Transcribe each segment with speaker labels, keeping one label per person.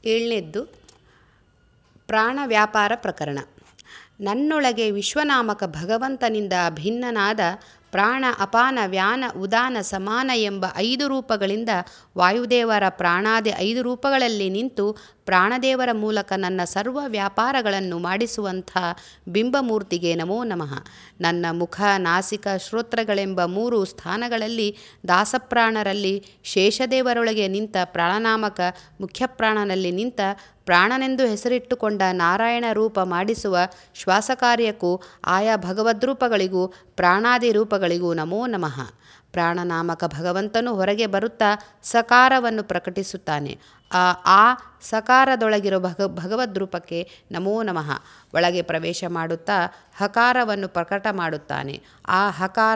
Speaker 1: ಏಳನೇದ್ದು ಪ್ರಾಣ ವ್ಯಾಪಾರ ಪ್ರಕರಣ ನನ್ನೊಳಗೆ ವಿಶ್ವನಾಮಕ ಭಗವಂತನಿಂದ ಭಿನ್ನನಾದ ಪ್ರಾಣ ಅಪಾನ ವ್ಯಾನ ಉದಾನ ಸಮಾನ ಎಂಬ ಐದು ರೂಪಗಳಿಂದ ವಾಯುದೇವರ ಪ್ರಾಣಾದಿ ಐದು ರೂಪಗಳಲ್ಲಿ ನಿಂತು ಪ್ರಾಣದೇವರ ಮೂಲಕ ನನ್ನ ಸರ್ವ ವ್ಯಾಪಾರಗಳನ್ನು ಮಾಡಿಸುವಂಥ ಬಿಂಬಮೂರ್ತಿಗೆ ನಮೋ ನಮಃ ನನ್ನ ಮುಖ ನಾಸಿಕ ಶ್ರೋತ್ರಗಳೆಂಬ ಮೂರು ಸ್ಥಾನಗಳಲ್ಲಿ ದಾಸಪ್ರಾಣರಲ್ಲಿ ಶೇಷದೇವರೊಳಗೆ ನಿಂತ ಪ್ರಾಣನಾಮಕ ಮುಖ್ಯಪ್ರಾಣನಲ್ಲಿ ನಿಂತ ಪ್ರಾಣನೆಂದು ಹೆಸರಿಟ್ಟುಕೊಂಡ ನಾರಾಯಣ ರೂಪ ಮಾಡಿಸುವ ಶ್ವಾಸಕಾರ್ಯಕ್ಕೂ ಆಯಾ ಭಗವದ್ರೂಪಗಳಿಗೂ ಪ್ರಾಣಾದಿ ರೂಪಗಳಿಗೂ ನಮೋ ನಮಃ ಪ್ರಾಣನಾಮಕ ಭಗವಂತನು ಹೊರಗೆ ಬರುತ್ತಾ ಸಕಾರವನ್ನು ಪ್ರಕಟಿಸುತ್ತಾನೆ ಆ ಆ ಸಕಾರದೊಳಗಿರೋ ಭಗ ಭಗವದ್ರೂಪಕ್ಕೆ ನಮೋ ನಮಃ ಒಳಗೆ ಪ್ರವೇಶ ಮಾಡುತ್ತಾ ಹಕಾರವನ್ನು ಪ್ರಕಟ ಮಾಡುತ್ತಾನೆ ಆ ಹಕಾರ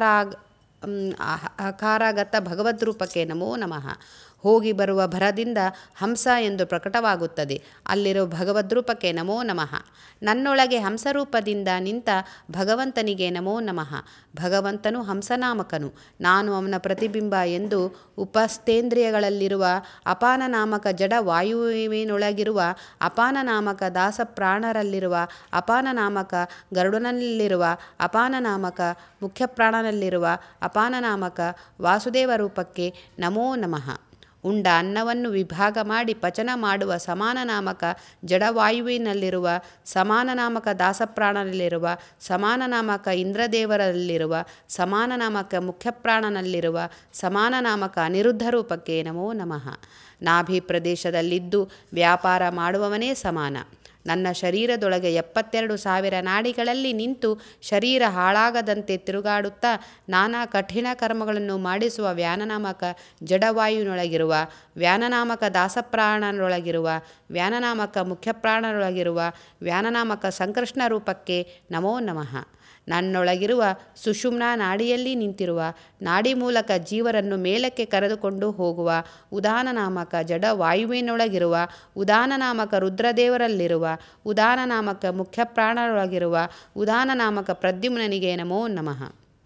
Speaker 1: ಹಕಾರಗತ ಭಗವದ್ರೂಪಕ್ಕೆ ನಮೋ ನಮಃ ಹೋಗಿ ಬರುವ ಭರದಿಂದ ಹಂಸ ಎಂದು ಪ್ರಕಟವಾಗುತ್ತದೆ ಅಲ್ಲಿರೋ ಭಗವದ್ರೂಪಕ್ಕೆ ನಮೋ ನಮಃ ನನ್ನೊಳಗೆ ಹಂಸರೂಪದಿಂದ ನಿಂತ ಭಗವಂತನಿಗೆ ನಮೋ ನಮಃ ಭಗವಂತನು ಹಂಸನಾಮಕನು ನಾನು ಅವನ ಪ್ರತಿಬಿಂಬ ಎಂದು ಉಪಸ್ಥೇಂದ್ರಿಯಗಳಲ್ಲಿರುವ ಅಪಾನ ನಾಮಕ ಜಡ ವಾಯುವಿನೊಳಗಿರುವ ಅಪಾನ ನಾಮಕ ದಾಸ ಪ್ರಾಣರಲ್ಲಿರುವ ಅಪಾನ ನಾಮಕ ಗರುಡನಲ್ಲಿರುವ ಅಪಾನ ನಾಮಕ ಮುಖ್ಯಪ್ರಾಣನಲ್ಲಿರುವ ಅಪಾನ ನಾಮಕ ವಾಸುದೇವ ರೂಪಕ್ಕೆ ನಮೋ ನಮಃ ಉಂಡ ಅನ್ನವನ್ನು ವಿಭಾಗ ಮಾಡಿ ಪಚನ ಮಾಡುವ ಸಮಾನ ನಾಮಕ ಜಡವಾಯುವಿನಲ್ಲಿರುವ ಸಮಾನ ನಾಮಕ ದಾಸಪ್ರಾಣನಲ್ಲಿರುವ ಸಮಾನ ನಾಮಕ ಇಂದ್ರದೇವರಲ್ಲಿರುವ ಸಮಾನ ನಾಮಕ ಮುಖ್ಯಪ್ರಾಣನಲ್ಲಿರುವ ಸಮಾನ ನಾಮಕ ಅನಿರುದ್ಧ ರೂಪಕ್ಕೆ ನಮೋ ನಮಃ ನಾಭಿ ಪ್ರದೇಶದಲ್ಲಿದ್ದು ವ್ಯಾಪಾರ ಮಾಡುವವನೇ ಸಮಾನ ನನ್ನ ಶರೀರದೊಳಗೆ ಎಪ್ಪತ್ತೆರಡು ಸಾವಿರ ನಾಡಿಗಳಲ್ಲಿ ನಿಂತು ಶರೀರ ಹಾಳಾಗದಂತೆ ತಿರುಗಾಡುತ್ತಾ ನಾನಾ ಕಠಿಣ ಕರ್ಮಗಳನ್ನು ಮಾಡಿಸುವ ವ್ಯಾನನಾಮಕ ಜಡವಾಯುವಿನೊಳಗಿರುವ ವ್ಯಾನನಾಮಕ ದಾಸಪ್ರಾಣನೊಳಗಿರುವ ವ್ಯಾನನಾಮಕ ಮುಖ್ಯಪ್ರಾಣನೊಳಗಿರುವ ವ್ಯಾನನಾಮಕ ಸಂಕೃಷ್ಣ ರೂಪಕ್ಕೆ ನಮೋ ನಮಃ ನನ್ನೊಳಗಿರುವ ಸುಷುಮ್ನ ನಾಡಿಯಲ್ಲಿ ನಿಂತಿರುವ ನಾಡಿ ಮೂಲಕ ಜೀವರನ್ನು ಮೇಲಕ್ಕೆ ಕರೆದುಕೊಂಡು ಹೋಗುವ ಉದಾನ ನಾಮಕ ಜಡ ವಾಯುವಿನೊಳಗಿರುವ ಉದಾನ ನಾಮಕ ರುದ್ರದೇವರಲ್ಲಿರುವ ಉದಾನ ನಾಮಕ ಮುಖ್ಯಪ್ರಾಣರೊಳಗಿರುವ ಉದಾನ ನಾಮಕ ಪ್ರದ್ಯುಮ್ನನಿಗೆ ನಮೋ ನಮಃ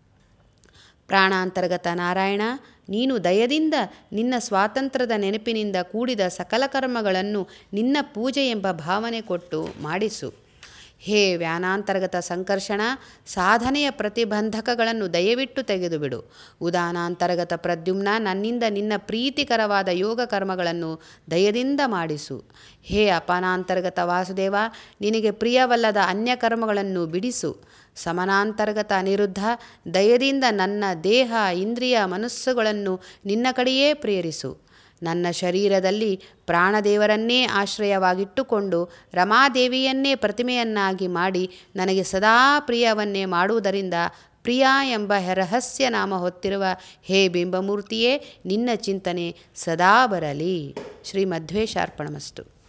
Speaker 1: ಪ್ರಾಣಾಂತರ್ಗತ ನಾರಾಯಣ ನೀನು ದಯದಿಂದ ನಿನ್ನ ಸ್ವಾತಂತ್ರ್ಯದ ನೆನಪಿನಿಂದ ಕೂಡಿದ ಸಕಲ ಕರ್ಮಗಳನ್ನು ನಿನ್ನ ಪೂಜೆ ಎಂಬ ಭಾವನೆ ಕೊಟ್ಟು ಮಾಡಿಸು ಹೇ ವ್ಯಾನಾಂತರ್ಗತ ಸಂಕರ್ಷಣ ಸಾಧನೆಯ ಪ್ರತಿಬಂಧಕಗಳನ್ನು ದಯವಿಟ್ಟು ತೆಗೆದುಬಿಡು ಉದಾನಾಂತರ್ಗತ ಪ್ರದ್ಯುಮ್ನ ನನ್ನಿಂದ ನಿನ್ನ ಪ್ರೀತಿಕರವಾದ ಯೋಗ ಕರ್ಮಗಳನ್ನು ದಯದಿಂದ ಮಾಡಿಸು ಹೇ ಅಪಾನಾಂತರ್ಗತ ವಾಸುದೇವ ನಿನಗೆ ಪ್ರಿಯವಲ್ಲದ ಅನ್ಯ ಕರ್ಮಗಳನ್ನು ಬಿಡಿಸು ಸಮನಾಂತರ್ಗತ ಅನಿರುದ್ಧ ದಯದಿಂದ ನನ್ನ ದೇಹ ಇಂದ್ರಿಯ ಮನಸ್ಸುಗಳನ್ನು ನಿನ್ನ ಕಡೆಯೇ ಪ್ರೇರಿಸು ನನ್ನ ಶರೀರದಲ್ಲಿ ಪ್ರಾಣದೇವರನ್ನೇ ಆಶ್ರಯವಾಗಿಟ್ಟುಕೊಂಡು ರಮಾದೇವಿಯನ್ನೇ ಪ್ರತಿಮೆಯನ್ನಾಗಿ ಮಾಡಿ ನನಗೆ ಸದಾ ಪ್ರಿಯವನ್ನೇ ಮಾಡುವುದರಿಂದ ಪ್ರಿಯ ಎಂಬ ರಹಸ್ಯ ನಾಮ ಹೊತ್ತಿರುವ ಹೇ ಬಿಂಬಮೂರ್ತಿಯೇ ನಿನ್ನ ಚಿಂತನೆ ಸದಾ ಬರಲಿ ಶ್ರೀ ಮಧ್ವೇಶಾರ್ಪಣಮಸ್ತು